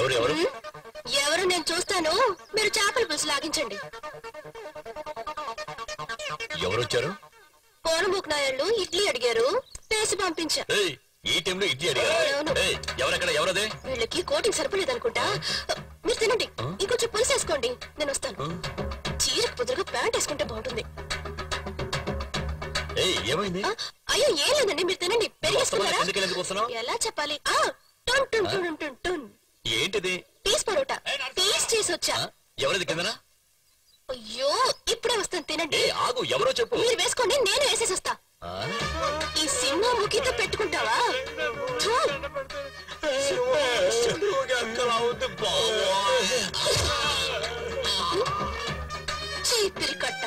ఎవరు ఎవరు ఎవరు నేను చూస్తాను మీరు చేపల పులుసు లాగించండి ఎవరు వచ్చారు పోనముక్ నాయుళ్ళు ఇడ్లీ అడిగారు వేసి పంపించా ఏయ్ ఈ టైంలో ఇడ్లీ అడిగారు అవును. ఏయ్ ఎవరెక్కడ ఎవరదే వీళ్ళకి కోటింగ్ సరిపోలేదు అనుకుంటా మీరు తినండి ఇంకొంచెం పులుసు వేసుకోండి నేను వస్తాను చీరకు కుదురుగా ప్యాంట్ వేసుకుంటే బాగుంటుంది ఏయ్ ఏమైంది ఆ, అయ్యో ఏం లేదండి మీరు తినండి పెరిగేసుకున్నారా ఎందుకు ఎందుకు వస్తున్నావు ఎలా చెప్పాలి ఆ టున్ టున్ టున్ టున్ టున్ ఏంటిది పీస్ పరోటా పీస్ చేసి వచ్చా ఆ? ఎవరిది కిందనా అయ్యో ఇప్పుడే వస్తాను తినండి ఏ ఆగు ఎవరో చెప్పు మీరు వేసుకోండి నేను వేసేసి వస్తా ఆ? ఈ సింహ ముఖితో పెట్టుకుంటావా థూ. చీపిరి కట్ట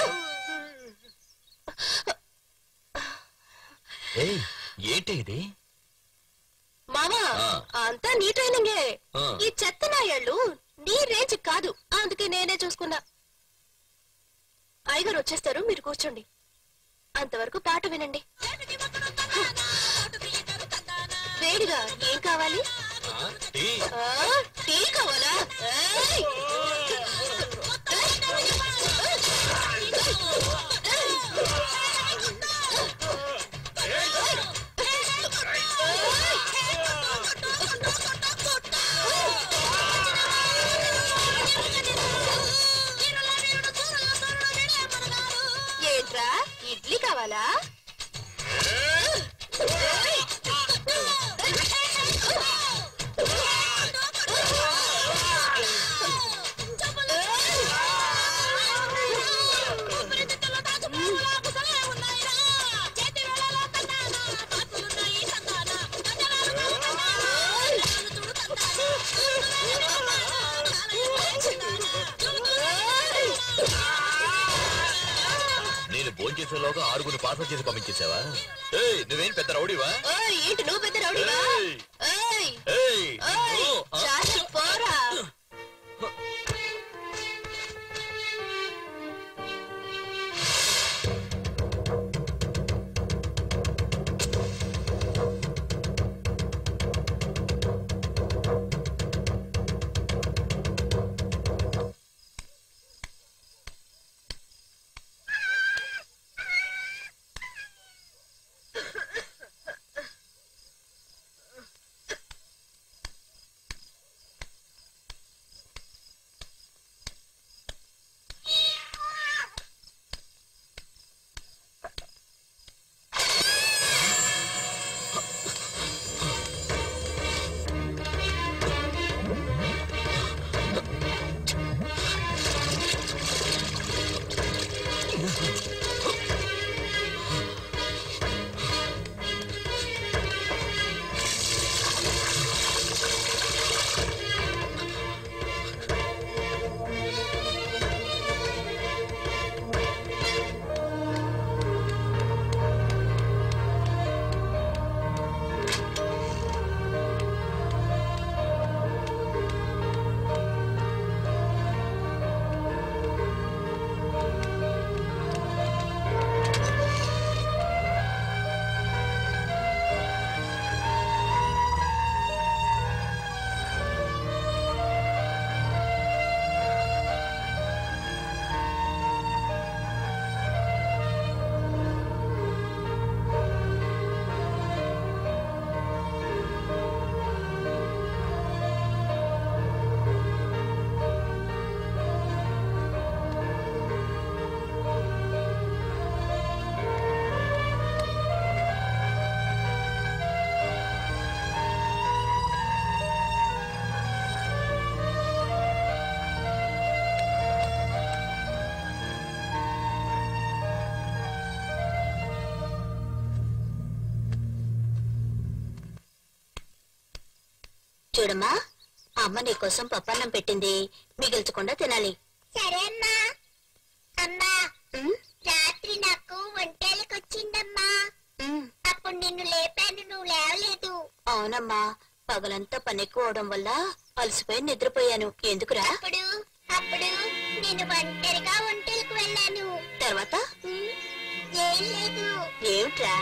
ఏయ్ ఏంటి ఇది మామా ఆ. అంతా నీ ట్రైనింగే ఆ. ఈ చెత్త నాయాళ్ళు నీ రేంజ్ కాదు అందుకే నేనే చూసుకున్నా అయ్యగారు వచ్చేస్తారు మీరు కూర్చోండి అంతవరకు పాట వినండి వేడిగా ఏం కావాలి ఆ? టీ? ఆ, టీ కావాలా ఏయ్! ఏంట్రా ఇడ్లీ కావాలా నేను భోంచేసేలోగా ఆరుగురు పార్సల్ చేసి పంపించేసావా ఏయ్ నువ్వేం పెద్ద రౌడీవా ఓయ్, ఏంటి నువ్వు పెద్ద రౌడీవా ఏయ్! ఏయ్ ఏయ్ ఓయ్ నిన్ను, ఆ? చాలు పోరా చూడమ్మా అమ్మ నీ కోసం పప్పన్నం పెట్టింది మిగిల్చకుండా తినాలి సరే అమ్మా అమ్మా ఉమ్, రాత్రి నాకు ఒంటేలకొచ్చిందమ్మా ఉమ్, అప్పుడు నిన్ను లేపాను నువ్వు లేవలేదు అవునమ్మా పగలంతా పని ఎక్కువ అవడం వల్ల అలసిపోయి నిద్రపోయాను ఎందుకురా అప్పుడు అప్పుడు నేను ఒంటరిగా ఒంటేలకు వెళ్ళాను తర్వాత ఉమ్, ఏం లేదు ఏమిట్రా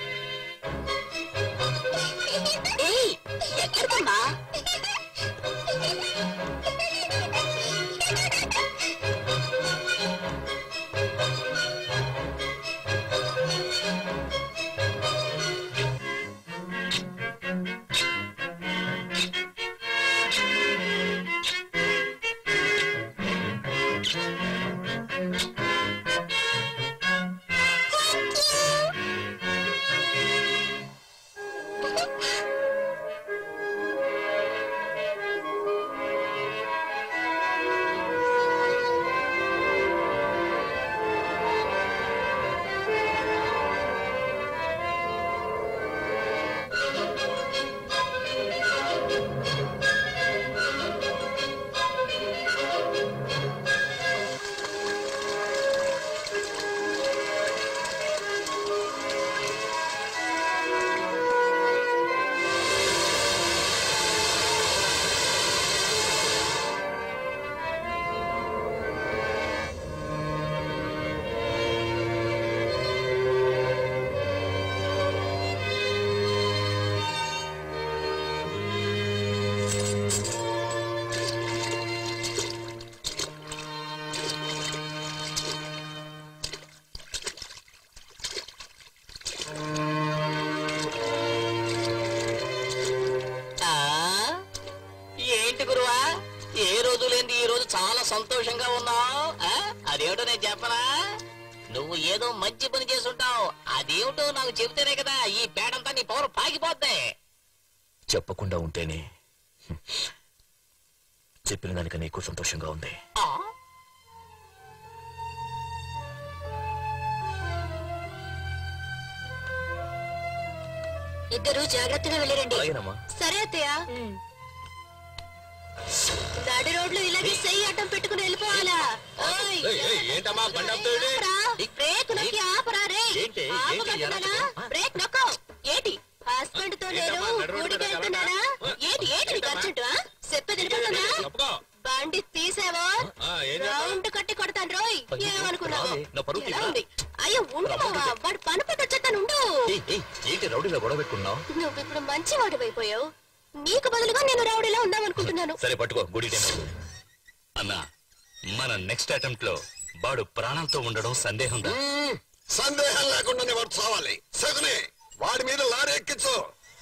ఏయ్ ఎక్కడికమ్మా చాలా సంతోషంగా ఉన్నావు ఆ? అదేమిటో నేను చెప్పనా నువ్వు ఏదో మంచి పని చేసుంటావు అదేమిటో నాకు చెబితేనే కదా ఈ పేడంతా నీ పవర్ పాకిపోద్ది చెప్పకుండా ఉంటేనే హ్మ్. చెప్పిన దానికన్నా ఎక్కువ సంతోషంగా ఉంది ఆ? ఇద్దరు జాగ్రత్తగా వెళ్ళిరండి అలాగేనమ్మా సరే అత్తయ్య నడి రోడ్లు ఇలాగే సెయ్యి అడ్డం పెట్టుకుని వెళ్ళిపోవాలా ఓయ్, ఏయ్, ఏయ్, ఏంటమ్మా బండి ఆపుతావేంటి? ఆపరా? బ్రేక్ నొక్కి ఆపరా రే ఏంటి? ఏంటి? ఆపమంటున్నానా? ఎలాగ? బ్రేక్ నొక్కో ఏంటి హస్బెండ్ తో నేను ఏంటమ్మా, నడి రోడ్డు ఊరికి మీద వెళ్తున్నానా ఆ? ఏంటి ఏంటి నీకు ఏంటమ్మా? అర్జెంటు ఆ? చెప్పేది వినపడుతుందా తప్పుకో. బండి తీసావో ఆ, ఏం చేస్తావ్? రౌండ్ కట్టి కొడతాను రోయ్ అయ్యో, ఏమనుకున్నావు రావే, నా పరువు ఎలా తీయరా? ఉంది అయ్యో ఉండు రమ్మంటే. మావా వాడు పని పట్టు వచ్చేస్తాను ఉండు ఏయ్, ఏయ్, ఏంటి రౌడీలో గొడవ పెట్టుకున్నావు నువ్వు ఇప్పుడు మంచి వాడివైపోయావు నీకు బదులుగా నేను రౌడీలా ఉందామనుకుంటున్నాను సరే పట్టుకో గుడి టైం అవుతుంది. అన్నా మన నెక్స్ట్ అటెంప్ట్ లో వాడు ప్రాణాలతో ఉండడం సందేహం ఉందా మ్మ్. సందేహం లేకుండానే వాడు చావాలి సగునే వాడి మీద లారీ ఎక్కించు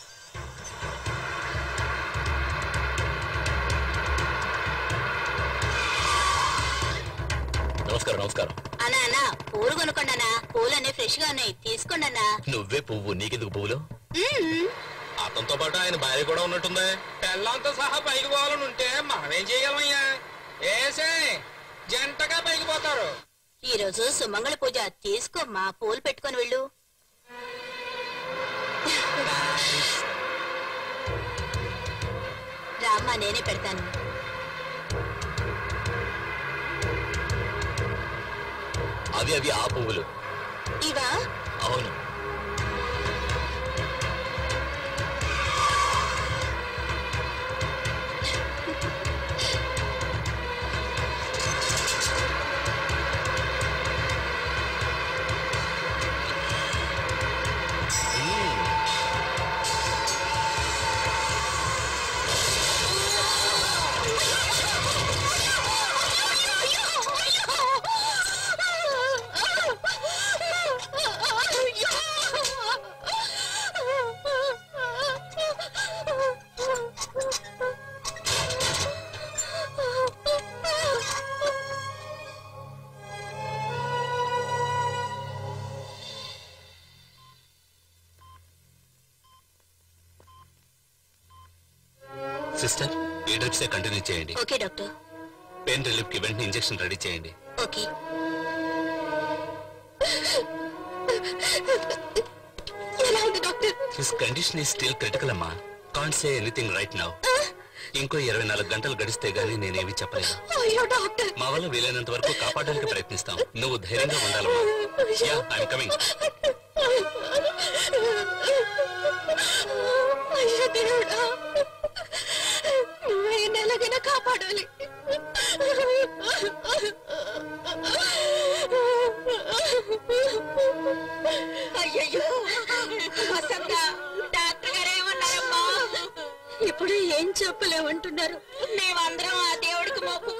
నమస్కారం నమస్కారం అన్నా అన్నా పూలు కొనుక్కోండి అన్నా పూలు అన్ని ఫ్రెష్ గా ఉన్నాయి తీసుకోండి అన్నా నువ్వే పువ్వు నీకెందుకు పువ్వులు అతనితో పాటు ఆయన భార్య కూడా ఉన్నట్టుంది పెళ్ళంతో సహా పైకి పోవాలని ఉంటే మనమేం చేయగలమయ్యా ఏసే జంటగా పైకి పోతారు ఈ రోజు సుమంగళ పూజ తీసుకో మా పూలు పెట్టుకొని వెళ్ళు రామ్మా నేనే పెడతాను అవి అవి ఆ పువ్వులు ఇవా అవును సిస్టర్ ఈ డ్రిప్స్ కంటిన్యూ చేయండి ఓకే డాక్టర్ పెయిన్ రిలీఫ్ కి వెంటనే ఇంజెక్షన్ రెడీ చేయండి ఓకే ఎలా ఉంది doctor his condition is still critical అమ్మా can't say anything right now ఇంకో ఇరవై నాలుగు గంటలు గడిస్తే గానీ నేనేమి చెప్పలేను అయ్యో డాక్టర్ మా వల్ల వీలైనంత వరకు కాపాడడానికి ప్రయత్నిస్తాం నువ్వు ధైర్యంగా ఉండాలమ్మా యా ఐఎమ్ కమింగ్ అయ్యో దేవుడా నువ్వే నెలగైనా కాపాడాలి అయ్యయ్యో వసంత డాక్టర్ గారు ఏమన్నారమ్మా ఇప్పుడు ఏం చెప్పలేమంటున్నారు మేమందరం ఆ దేవుడికి మొక్కు